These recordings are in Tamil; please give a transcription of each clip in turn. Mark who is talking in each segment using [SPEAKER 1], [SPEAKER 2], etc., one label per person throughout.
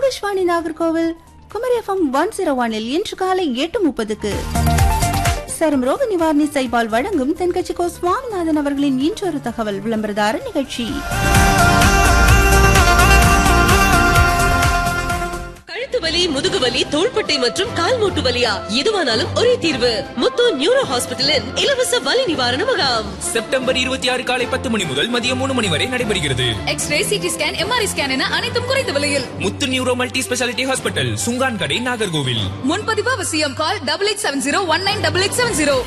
[SPEAKER 1] Akashvani Nagercoil Kumari FM one zero ஒனில் இன்று காலை எட்டு முப்பதுக்கு சரும் ரோக நிவாரணி சைபால் வழங்கும் தென்கட்சி கோ சுவாமிநாதன் அவர்களின் இன்றொரு தகவல் விளம்பரதார நிகழ்ச்சி
[SPEAKER 2] கழுத்து வலி முதுகு வலி தோள்பட்டை மற்றும் கால் மூட்டு வலியா எதுவானாலும் ஒரே தீர்வு முத்து நியூரோ ஹாஸ்பிட்டலின் இலவச வலி நிவாரண முகாம்
[SPEAKER 3] செப்டம்பர் இருபத்தி ஆறு காலை பத்து மணி முதல் மதியம் மூணு மணி வரை நடைபெறுகிறது
[SPEAKER 4] x ray CT scan MRI scan என அனைத்தும் குறைந்த விலையில்
[SPEAKER 3] Muthu neuro multi speciality hospital Sungankadai Nagercoil
[SPEAKER 4] முன்பதிவு அவசியம் call double eight seven zero one nine double eight seven zero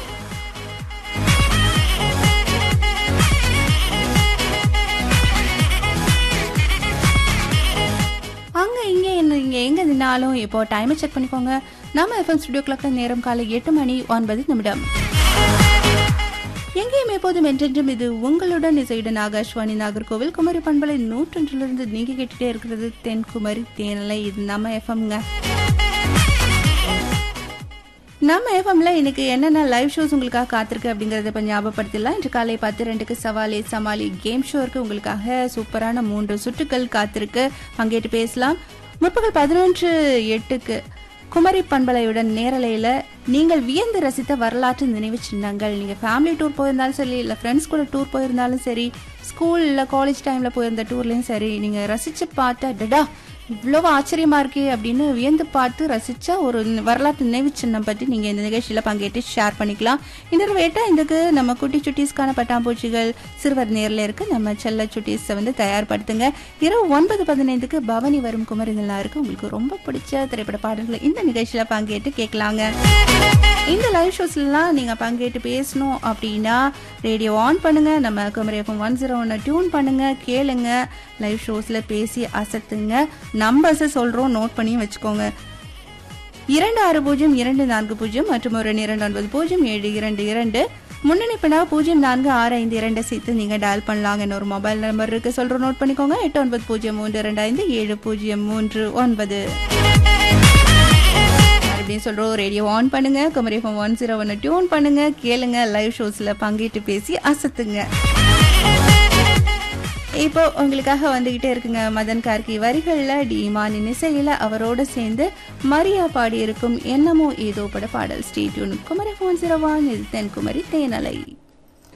[SPEAKER 1] அங்க இங்க என்ன இங்க எங்க நின்னாலும் இப்போ டைமை செக் பண்ணிக்கோங்க நம்ம எஃப்எம் ஸ்டுடியோ கிளப்ல நேரம் காலை எட்டு மணி ஒன்பது நிமிடம் எங்கேயும் எப்போதும் என்றென்றும் இது உங்களுடன் இசையுடன் ஆகாஷ்வாணி நாகர்கோவில் குமரி பண்பலை நூற்றொன்றிலிருந்து நீங்க கேட்டுட்டே இருக்கிறது தென்குமரி தேனலை இது நம்ம எஃப்எம்ங்க நம்ம எஃப்எம்ல இன்னைக்கு என்னென்ன லைவ் ஷோஸ் உங்களுக்காக காத்திருக்கு அப்படிங்கறத இப்போ ஞாபகப்படுத்திடலாம் இன்று காலை பத்து ரெண்டுக்கு சவாலே சமாளி கேம் ஷோ இருக்கு உங்களுக்காக சூப்பரான மூன்று சுற்றுக்கள் காத்திருக்கு பங்கேற்று பேசலாம் முற்பகல் பதினொன்று எட்டுக்கு குமரி பண்பலையுடன் நேரலையில நீங்கள் வியந்து ரசித்த வரலாற்று நினைவு சின்னங்கள் நீங்க ஃபேமிலி டூர் போயிருந்தாலும் சரி இல்ல ஃப்ரெண்ட்ஸ் கூட டூர் போயிருந்தாலும் சரி ஸ்கூல் இல்ல காலேஜ் டைம்ல போயிருந்த டூர்லயும் சரி நீங்க ரசிச்சு பார்த்த டடா இவ்வளவு ஆச்சரியமா இருக்கே அப்படின்னு வியந்து பார்த்து ரசிச்ச ஒரு வரலாற்று நினைவு சின்னம் பற்றி நீங்க இந்த நிகழ்ச்சியில பங்கேற்று ஷேர் பண்ணிக்கலாம் இந்த வேட்டா இதுக்கு நம்ம குட்டி சுட்டீஸ்க்கான பட்டாம்பூச்சிகள் சிறுவர் நேர்ல இருக்கு நம்ம செல்ல சுட்டீஸை வந்து தயார்படுத்துங்க இரவு ஒன்பது பதினைந்துக்கு பவனி வரும் குமரிகளா இருக்கு உங்களுக்கு ரொம்ப பிடிச்ச திரைப்பட பாடல்களை இந்த நிகழ்ச்சியில பங்கேற்று கேட்கலாங்க இந்த லைவ் ஷோஸ்லாம் நீங்க பங்கேற்று பேசணும் அப்படின்னா ரேடியோ ஆன் பண்ணுங்க நம்ம குமரி எஃப்எம் ஒன் ஜீரோ ஒன்னை டியூன் பண்ணுங்க கேளுங்க லைவ் ஷோஸ்ல பேசி அசத்துங்க நம்பர்ஸ் சொல்றோம் நோட் பண்ணி வச்சுக்கோங்க இரண்டு ஆறு பூஜ்ஜியம் இரண்டு நான்கு பூஜ்ஜியம் மற்றும் ஒரு இரண்டு ஒன்பது பூஜ்ஜியம் ஏழு இரண்டு இரண்டு முன்னணிப்பினா பூஜ்ஜியம் நான்கு ஆறு ஐந்து இரண்டு சேர்த்து நீங்க டயல் பண்ணலாங்க இன்னொரு மொபைல் நம்பர் இருக்கு சொல்றோம் நோட் பண்ணிக்கோங்க எட்டு ஒன்பது பூஜ்ஜியம் மூன்று இரண்டு ஐந்து ஏழு பூஜ்ஜியம் மூன்று ஒன்பது அப்படின்னு சொல்றோம் ரேடியோ ஆன் பண்ணுங்க Kumari FM one zero one tune பண்ணுங்க கேளுங்க லைவ் ஷோஸ்ல பங்கேற்று பேசி அசத்துங்க இப்போ உங்களுக்காக வந்துகிட்டே இருக்குங்க மதன் கார்கி வரிகள்ல டி இமானின் இசையில அவரோட சேர்ந்து மரியா பாடி இருக்கும் என்னமோ ஏதோ பட பாடல் ஸ்டேட்யூன் குமரி ஃபோன் சிரவான் இது தென்குமரி தேனலை